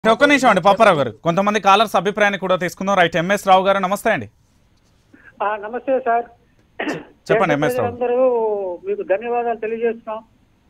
ఒక్క నిమిషం అండి పాపారావు గారు కొంతమంది కాలర్స్ అభిప్రాయాన్ని కూడా తీసుకుందాం రైట్ ఎంఎస్ రావు గారు నమస్తే అండి ఆ, నమస్తే సార్ చెప్పండి, దేశ ఎంఎస్ రావు. ప్రజలందరూ మీకు ధన్యవాదాలు తెలియజేస్తున్నాం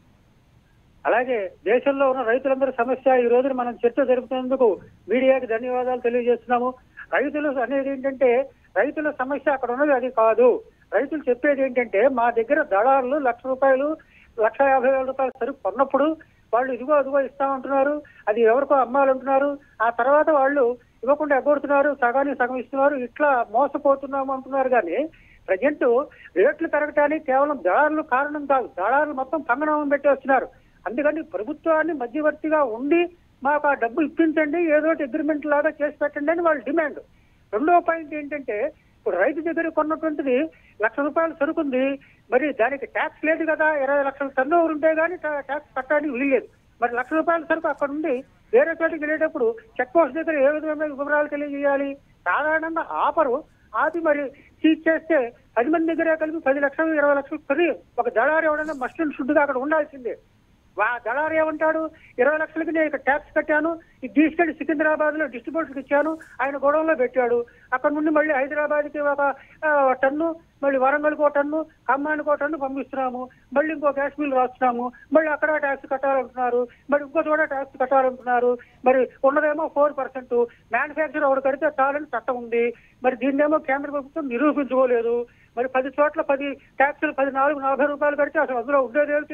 అలాగే దేశంలో ఉన్న రైతులందరి సమస్య ఈ రోజున మనం చర్చ జరుపుతున్నందుకు మీడియాకి ధన్యవాదాలు తెలియజేస్తున్నాము రైతులు అనేది ఏంటంటే రైతుల సమస్య అక్కడ ఉన్నది అది కాదు రైతులు చెప్పేది ఏంటంటే మా దగ్గర దళారులు లక్ష రూపాయలు లక్ష యాభై వేల రూపాయలు సరుకు కొన్నప్పుడు వాళ్ళు ఇదిగో అదిగో ఇస్తామంటున్నారు అది ఎవరికో అమ్మాలంటున్నారు ఆ తర్వాత వాళ్ళు ఇవ్వకుండా ఎగ్గొడుతున్నారు సగానికి సగం ఇస్తున్నారు ఇట్లా మోసపోతున్నాము అంటున్నారు కానీ ప్రజెంట్ రేట్లు పెరగటానికి కేవలం దళారులు కారణం కాదు దళారులు మొత్తం పంగనామం పెట్టి వస్తున్నారు అందుకని ప్రభుత్వాన్ని మధ్యవర్తిగా ఉండి మాకు ఆ డబ్బు ఇప్పించండి ఏదో ఒకటి అగ్రిమెంట్ లాగా చేసి పెట్టండి అని వాళ్ళ డిమాండ్ రెండవ పాయింట్ ఏంటంటే ఇప్పుడు రైతు దగ్గర కొన్నటువంటిది లక్ష రూపాయలు సరుకుంది మరి దానికి ట్యాక్స్ లేదు కదా ఇరవై లక్షల టర్న్ ఓవర్ ఉంటే కానీ ట్యాక్స్ కట్టడానికి వీల్లేదు మరి లక్ష రూపాయల సరుకు అక్కడ నుండి వేరే చోటికి వెళ్ళేటప్పుడు చెక్ పోస్ట్ దగ్గర ఏ విధమైన వివరాలు తెలియజేయాలి సాధారణంగా ఆపరు ఆపి మరి సీజ్ చేస్తే పది మంది దగ్గరే కలిపి పది లక్షలు ఇరవై లక్షలు కొని ఒక దళారు ఎవడన్నా మస్ట్ అండ్ షుడ్గా అక్కడ ఉండాల్సిందే వా దళారు ఏమంటాడు ఇరవై లక్షలకి నేను ఇక్కడ ట్యాక్స్ కట్టాను ఇది తీసుకెళ్లి సికింద్రాబాద్ లో డిస్ట్రిబ్యూటర్ ఇచ్చాను ఆయన గొడవలో పెట్టాడు అక్కడ నుండి మళ్ళీ హైదరాబాద్ కి ఒక ఆ, టన్ను మళ్ళీ వరంగల్కి ఒక టన్ను ఖమ్మానికి ఒక టన్ను పంపిస్తున్నాము మళ్ళీ ఇంకో గ్యాస్ బిల్ రాస్తున్నాము మళ్ళీ అక్కడ ట్యాక్స్ కట్టాలంటున్నారు మరి ఇంకో చోట ట్యాక్స్ కట్టాలంటున్నారు మరి ఉన్నదేమో ఫోర్ పర్సెంట్ మ్యానుఫ్యాక్చర్ ఒకటి కడితే చాలని చట్టం ఉంది మరి దీన్నేమో కేంద్ర ప్రభుత్వం నిరూపించుకోలేదు మరి పది చోట్ల పది ట్యాక్సులు పది నాలుగు నలభై రూపాయలు కడితే అసలు అందులో ఉండేది ఏమిటి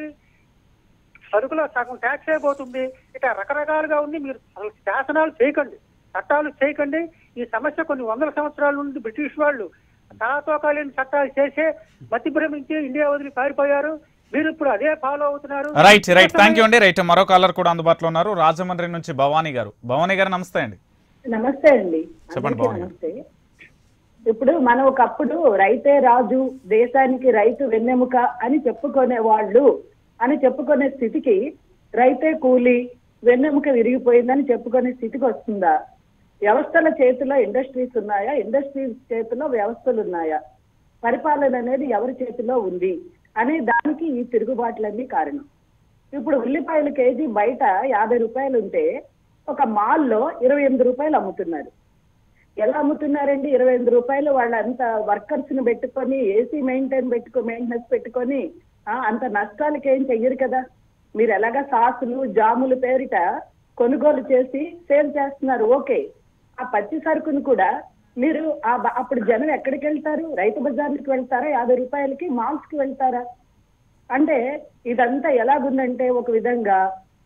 సరుకులో సగం ట్యాక్స్ అయిపోతుంది ఇక రకరకాలుగా ఉంది మీరు అసలు శాసనాలు చేయకండి చట్టాలు చేయకండి ఈ సమస్య కొన్ని వందల సంవత్సరాల నుండి బ్రిటిష్ వాళ్ళు తలాతోకాలేని చట్టాలు చేసే మతి భ్రమించి ఇండియా వదిలి పారిపోయారు మీరు ఇప్పుడు అదే ఫాలో అవుతున్నారు రైట్ రైట్ థ్యాంక్ యూ అండి రైట్ మరో కాలర్ కూడా అందుబాటులో ఉన్నారు రాజమండ్రి నుంచి భవానీ గారు భవానీ గారు నమస్తే అండి నమస్తే అండి చెప్పండి అందరికీ బాగుంది. నమస్తే ఇప్పుడు మనం ఒకప్పుడు రైతే రాజు దేశానికి రైతు వెన్నెముక అని చెప్పుకునే వాళ్ళు అని చెప్పుకునే స్థితికి రైతే కూలి వెన్నెముక విరిగిపోయిందని చెప్పుకునే స్థితికి వస్తుందా వ్యవస్థల చేతిలో ఇండస్ట్రీస్ ఉన్నాయా ఇండస్ట్రీస్ చేతిలో వ్యవస్థలు ఉన్నాయా పరిపాలన అనేది ఎవరి చేతిలో ఉంది అనే దానికి ఈ తిరుగుబాట్లన్నీ కారణం ఇప్పుడు ఉల్లిపాయల కేజీ బయట యాభై రూపాయలు ఉంటే ఒక మాల్లో ఇరవై ఎనిమిది రూపాయలు అమ్ముతున్నారు ఎలా అమ్ముతున్నారండి ఇరవై ఎనిమిది రూపాయలు వాళ్ళంత వర్కర్స్ ని పెట్టుకొని ఏసీ మెయింటైన్ పెట్టుకో మెయింటెనెన్స్ పెట్టుకొని ఆ, అంత నష్టాలకి ఏం చెయ్యరు కదా మీరు ఎలాగా సాసులు జాములు పేరిట కొనుగోలు చేసి సేల్ చేస్తున్నారు ఓకే ఆ పచ్చి సరుకును కూడా మీరు ఆ బ- అప్పుడు జనం ఎక్కడికి వెళ్తారు రైతు బజార్లకు వెళ్తారా యాభై రూపాయలకి మాల్స్ కి వెళ్తారా అంటే ఇదంతా ఎలాగుందంటే ఒక విధంగా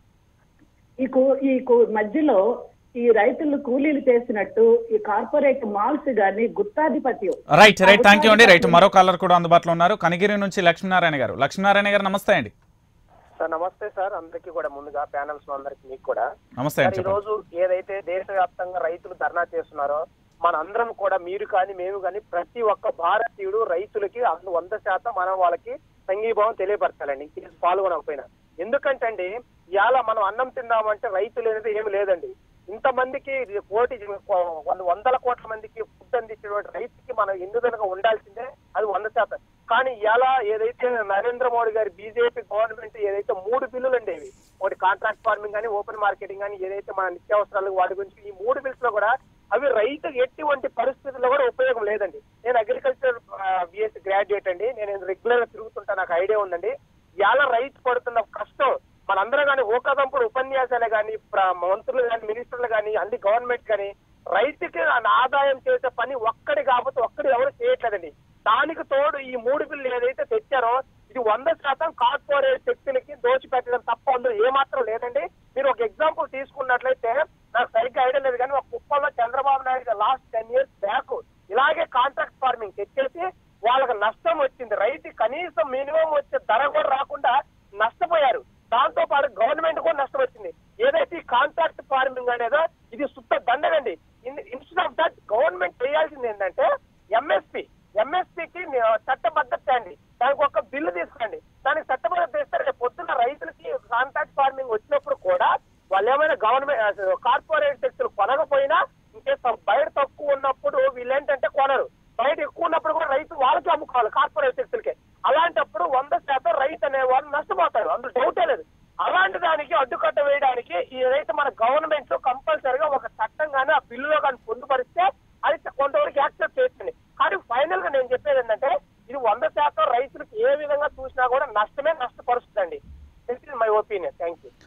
ఈ కూ- ఈ కూ- మధ్యలో ఈ రైతులు కూలీలు చేసినట్టు ఈ కార్పొరేట్ మాల్స్ గాని గుత్తాధిపత్యం రైట్ రైట్ థ్యాంక్ యూ అండి రైట్ మరో కాలర్ కూడా అందుబాటులో ఉన్నారు కనిగిరి నుంచి లక్ష్మీనారాయణ గారు లక్ష్మీనారాయణ గారు నమస్తే అండి సార్ నమస్తే సార్ అందరికీ కూడా ముందుగా ప్యానల్స్ అందరికి మీకు కూడా నమస్తే సార్ అండి ఈ చెప్పండి రోజు ఏదైతే దేశవ్యాప్తంగా రైతులు ధర్నా చేస్తున్నారో మన అందరం కూడా మీరు కానీ మేము కానీ ప్రతి ఒక్క భారతీయుడు రైతులకి అందులో వంద శాతం మనం వాళ్ళకి సంఘీభావం తెలియపరచాలండి ఇది పాల్గొనకపోయినా ఎందుకంటే అండి ఇవాళ మనం అన్నం తిందామంటే రైతులు అనేది ఏమి లేదండి ఇంతమందికి ఇది కోటి వంద వందల కోట్ల మందికి ఫుడ్ అందించేటువంటి రైతుకి మనం ఎందుకనగా ఉండాల్సిందే అది వంద శాతం కానీ ఇలా ఏదైతే నరేంద్ర మోడీ గారి బీజేపీ గవర్నమెంట్ ఏదైతే మూడు బిల్లులు అండి ఇవి ఒకటి కాంట్రాక్ట్ ఫార్మింగ్ కానీ ఓపెన్ మార్కెటింగ్ కానీ ఏదైతే మన నిత్యావసరాలు వాటి గురించి ఈ మూడు బిల్స్ లో కూడా అవి రైతు ఎటువంటి పరిస్థితుల్లో కూడా ఉపయోగం లేదండి నేను అగ్రికల్చర్ బిఎస్సి గ్రాడ్యుయేట్ అండి నేను రెగ్యులర్ గా తిరుగుతుంటా నాకు ఐడియా ఉందండి ఇవాళ రైతు పడుతున్న కష్టం మనందరం కానీ ఓకదంపుడు ఉపన్యాసాలే కానీ మంత్రులు కానీ మినిస్టర్లు కానీ అన్ని గవర్నమెంట్ కానీ రైతుకి ఆదాయం చేసే పని ఒక్కడి కాకపోతే ఒక్కడి ఎవరు చేయట్లేదండి దానికి తోడు ఈ మూడు బిల్లు ఏదైతే తెచ్చారో ఇది వంద శాతం కార్పొరేట్ శక్తులకి దోచిపెట్టడం తప్ప అందులో ఏమాత్రం లేదండి మీరు ఒక ఎగ్జాంపుల్ తీసుకున్నట్లయితే నాకు సరిగ్గా ఐడియా లేదు కానీ ఒక కుప్పంలో Chandrababu Naidu last ten years back ఇలాగే కాంట్రాక్ట్ ఫార్మింగ్ తెచ్చేసి వాళ్ళకి నష్టం వచ్చింది రైతు కనీసం మినిమం వచ్చే ధర కూడా రాకుండా నష్టపోయారు దాంతో పాటు గవర్నమెంట్ కూడా నష్టం వచ్చింది ఏదైతే ఈ కాంట్రాక్ట్ ఫార్మింగ్ అనేదో ఇది సుత్త దండగండి ఇన్స్టెడ్ ఆఫ్ దట్ గవర్నమెంట్ చేయాల్సింది ఏంటంటే ఎంఎస్పి ఎంఎస్పికి చట్టబద్ధత అండి దానికి ఒక బిల్లు తీసుకోండి దానికి చట్టబద్ధత ఇస్తారు రేపు పొద్దున్న రైతులకి కాంట్రాక్ట్ ఫార్మింగ్ వచ్చినప్పుడు కూడా వాళ్ళు ఏమైనా గవర్నమెంట్ కార్పొరేట్ శక్తులు కొనకపోయినా ఇంకే బయట తక్కువ ఉన్నప్పుడు వీళ్ళు ఏంటంటే కొనరు బయట ఎక్కువ ఉన్నప్పుడు కూడా రైతు వాళ్ళకి అమ్ముకోవాలి కార్పొరేట్ శక్తులకి అలాంటప్పుడు వంద శాతం రైతు అనేవాళ్ళు నష్టపోతారు అందులో డౌటే లేదు అలాంటి దానికి అడ్డుకట్ట వేయడానికి ఏదైతే మన government compulsory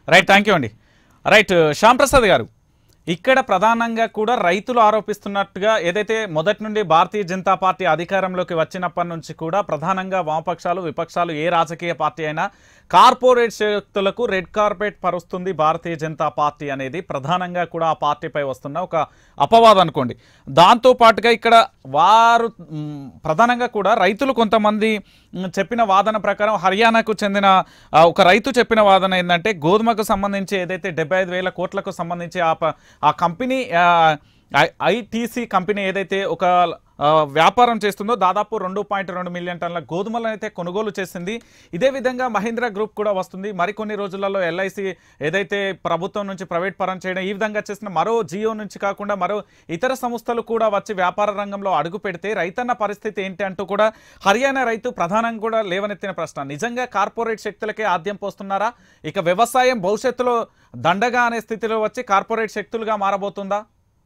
right thank you అండి రైట్ శ్యామ్ ప్రసాద్ గారు ఇక్కడ ప్రధానంగా కూడా రైతులు ఆరోపిస్తున్నట్టుగా ఏదైతే మొదటి నుండి భారతీయ జనతా పార్టీ అధికారంలోకి వచ్చినప్పటి నుంచి కూడా ప్రధానంగా వామపక్షాలు విపక్షాలు ఏ రాజకీయ పార్టీ అయినా కార్పొరేట్ శక్తులకు రెడ్ కార్పెట్ పరుస్తుంది భారతీయ జనతా పార్టీ అనేది ప్రధానంగా కూడా ఆ పార్టీపై వస్తున్న ఒక అపవాదం అనుకోండి దాంతో పాటుగా ఇక్కడ వారు మ్, ప్రధానంగా కూడా రైతులు కొంతమంది మ్, చెప్పిన వాదన ప్రకారం హర్యానాకు చెందిన ఆ, ఒక రైతు చెప్పిన వాదన ఏంటంటే గోధుమకు సంబంధించి ఏదైతే డెబ్బై ఐదు వేల కోట్లకు సంబంధించి ఆ ప- ఆ కంపెనీ ఐటీసీ కంపెనీ ఏదైతే ఒక ఆ, వ్యాపారం చేస్తుందో దాదాపు రెండు పాయింట్ రెండు మిలియన్ టన్నుల గోధుమలను అయితే కొనుగోలు చేసింది ఇదే విధంగా మహీంద్రా గ్రూప్ కూడా వస్తుంది మరికొన్ని రోజులలో ఎల్ఐసి ఏదైతే ప్రభుత్వం నుంచి ప్రైవేట్ పరం చేయడం ఈ విధంగా చేసిన మరో జియో నుంచి కాకుండా మరో ఇతర సంస్థలు కూడా వచ్చి వ్యాపార రంగంలో అడుగు పెడితే రైతన్న పరిస్థితి ఏంటి అంటూ కూడా హర్యానా రైతు ప్రధానంగా కూడా లేవనెత్తిన ప్రశ్న నిజంగా కార్పొరేట్ శక్తులకే ఆద్యం పోస్తున్నారా ఇక వ్యవసాయం భవిష్యత్తులో దండగా అనే స్థితిలో వచ్చి కార్పొరేట్ శక్తులుగా మారబోతుందా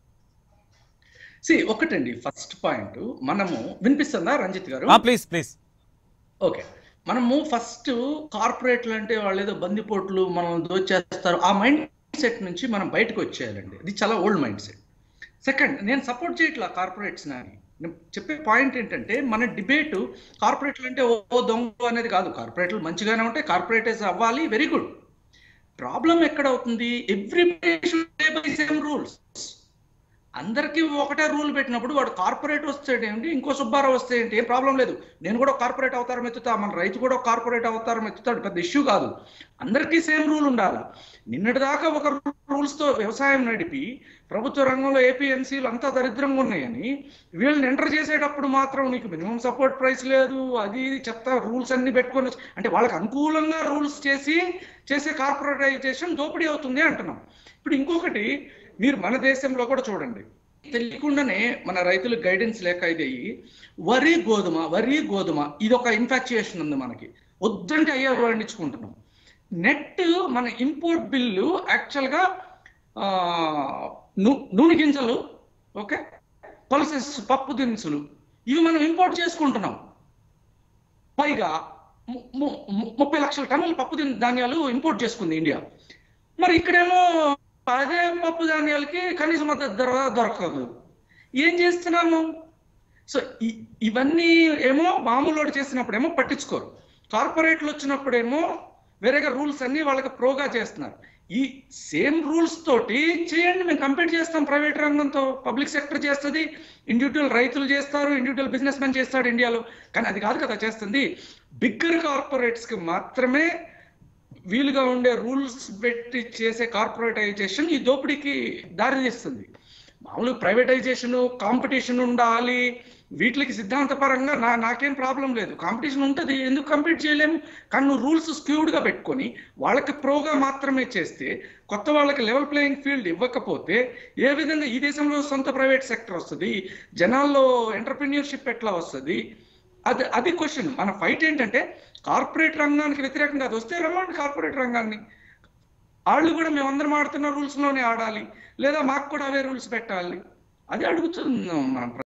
సి ఒకటండి ఫస్ట్ పాయింట్ మనము వినిపిస్తుందా Ranjith garu please please okay మనము ఫస్ట్ కార్పొరేట్లు అంటే వాళ్ళు ఏదో బందిపోట్లు మనం దోచేస్తారు ఆ మైండ్ సెట్ నుంచి మనం బయటకు వచ్చేయాలండి ఇది చాలా ఓల్డ్ మైండ్ సెట్ సెకండ్ నేను సపోర్ట్ చేయట్లా కార్పొరేట్స్ అని నేను చెప్పే పాయింట్ ఏంటంటే మన డిబేట్ కార్పొరేట్లు అంటే ఓ ఓ దొంగ అనేది కాదు కార్పొరేట్లు మంచిగానే ఉంటాయి కార్పొరేటర్స్ అవ్వాలి వెరీ గుడ్ ప్రాబ్లం ఎక్కడ అవుతుంది ఎవ్రీ సేమ్ రూల్స్ అందరికీ ఒకటే రూల్ పెట్టినప్పుడు వాడు కార్పొరేట్ వస్తే ఏంటి ఇంకో సుబ్బారావు వస్తే ఏంటి ఏం ప్రాబ్లం లేదు నేను కూడా కార్పొరేట్ అవతారం ఎత్తుతా మన రైతు కూడా కార్పొరేట్ అవతారం ఎత్తుతాడు పెద్ద ఇష్యూ కాదు అందరికీ సేమ్ రూల్ ఉండాలి నిన్నటి దాకా ఒక rules తో వ్యవసాయం నడిపి ప్రభుత్వ రంగంలో ఏపీఎన్సీలు అంతా దరిద్రంగా ఉన్నాయని వీళ్ళని ఎంటర్ చేసేటప్పుడు మాత్రం నీకు మినిమం సపోర్ట్ ప్రైస్ లేదు అది ఇది చెత్త రూల్స్ అన్ని పెట్టుకొని వచ్చి- అంటే వాళ్ళకి అనుకూలంగా రూల్స్ చేసి చేసే కార్పొరేటైజేషన్ దోపిడీ అవుతుంది అంటున్నాం ఇప్పుడు ఇంకొకటి మీరు మన దేశంలో కూడా చూడండి తెలియకుండానే మన రైతులకు గైడెన్స్ లేక ఇది అయ్యి వరి గోధుమ వరి గోధుమ ఇది ఒక ఇన్ఫాక్చుయేషన్ ఉంది మనకి వద్దంటే అయ్యే పండించుకుంటున్నాం నెట్ మన ఇంపోర్ట్ బిల్లు యాక్చువల్గా నూనె గింజలు ఓకే పల్సెస్ పప్పు దినుసులు ఇవి మనం ఇంపోర్ట్ చేసుకుంటున్నాం పైగా ము- ము- ము- ముప్పై లక్షల టన్నుల పప్పు దిన్- ధాన్యాలు ఇంపోర్ట్ చేసుకుంది ఇండియా మరి ఇక్కడేమో అదే పప్పు ధాన్యాలకి కనీస మద్దతు ధర దొరకదు ఏం చేస్తున్నాము సో ఇ- ఇవన్నీ ఏమో మామూలు చేసినప్పుడేమో పట్టించుకోరు కార్పొరేట్లు వచ్చినప్పుడేమో వేరేగా రూల్స్ అన్ని వాళ్ళకి ప్రోగా చేస్తున్నారు ఈ సేమ్ రూల్స్ తోటి చేయండి మేము కంపీట్ చేస్తాం ప్రైవేట్ రంగంతో పబ్లిక్ సెక్టర్ చేస్తుంది ఇండివిజువల్ రైతులు చేస్తారు ఇండివిజువల్ బిజినెస్ మ్యాన్ చేస్తాడు ఇండియాలో కానీ అది కాదు కదా చేస్తుంది బిగ్గర్ కార్పొరేట్స్ కి మాత్రమే వీలుగా ఉండే రూల్స్ పెట్టి చేసే కార్పొరేటైజేషన్ ఈ దోపిడీకి దారితీస్తుంది మామూలు ప్రైవేటైజేషన్ కాంపిటీషన్ ఉండాలి వీటికి సిద్ధాంతపరంగా నా నాకేం ప్రాబ్లం లేదు కాంపిటీషన్ ఉంటుంది ఎందుకు కంపీట్ చేయలేము కానీ నువ్వు రూల్స్ స్క్యూడ్గా పెట్టుకొని వాళ్ళకి ప్రోగా మాత్రమే చేస్తే కొత్త వాళ్ళకి లెవెల్ ప్లేయింగ్ ఫీల్డ్ ఇవ్వకపోతే ఏ విధంగా ఈ దేశంలో సొంత ప్రైవేట్ సెక్టర్ వస్తుంది జనాల్లో ఎంటర్ప్రిన్యూర్షిప్ ఎట్లా వస్తుంది అది అది క్వశ్చన్ మన ఫైట్ ఏంటంటే కార్పొరేట్ రంగానికి వ్యతిరేకంగా అది వస్తే రమ్మండి కార్పొరేట్ రంగాన్ని వాళ్ళు కూడా మేమందరం ఆడుతున్న రూల్స్ లోనే ఆడాలి లేదా మాకు కూడా అవే రూల్స్ పెట్టాలి అది అడుగుతున్నాం మనం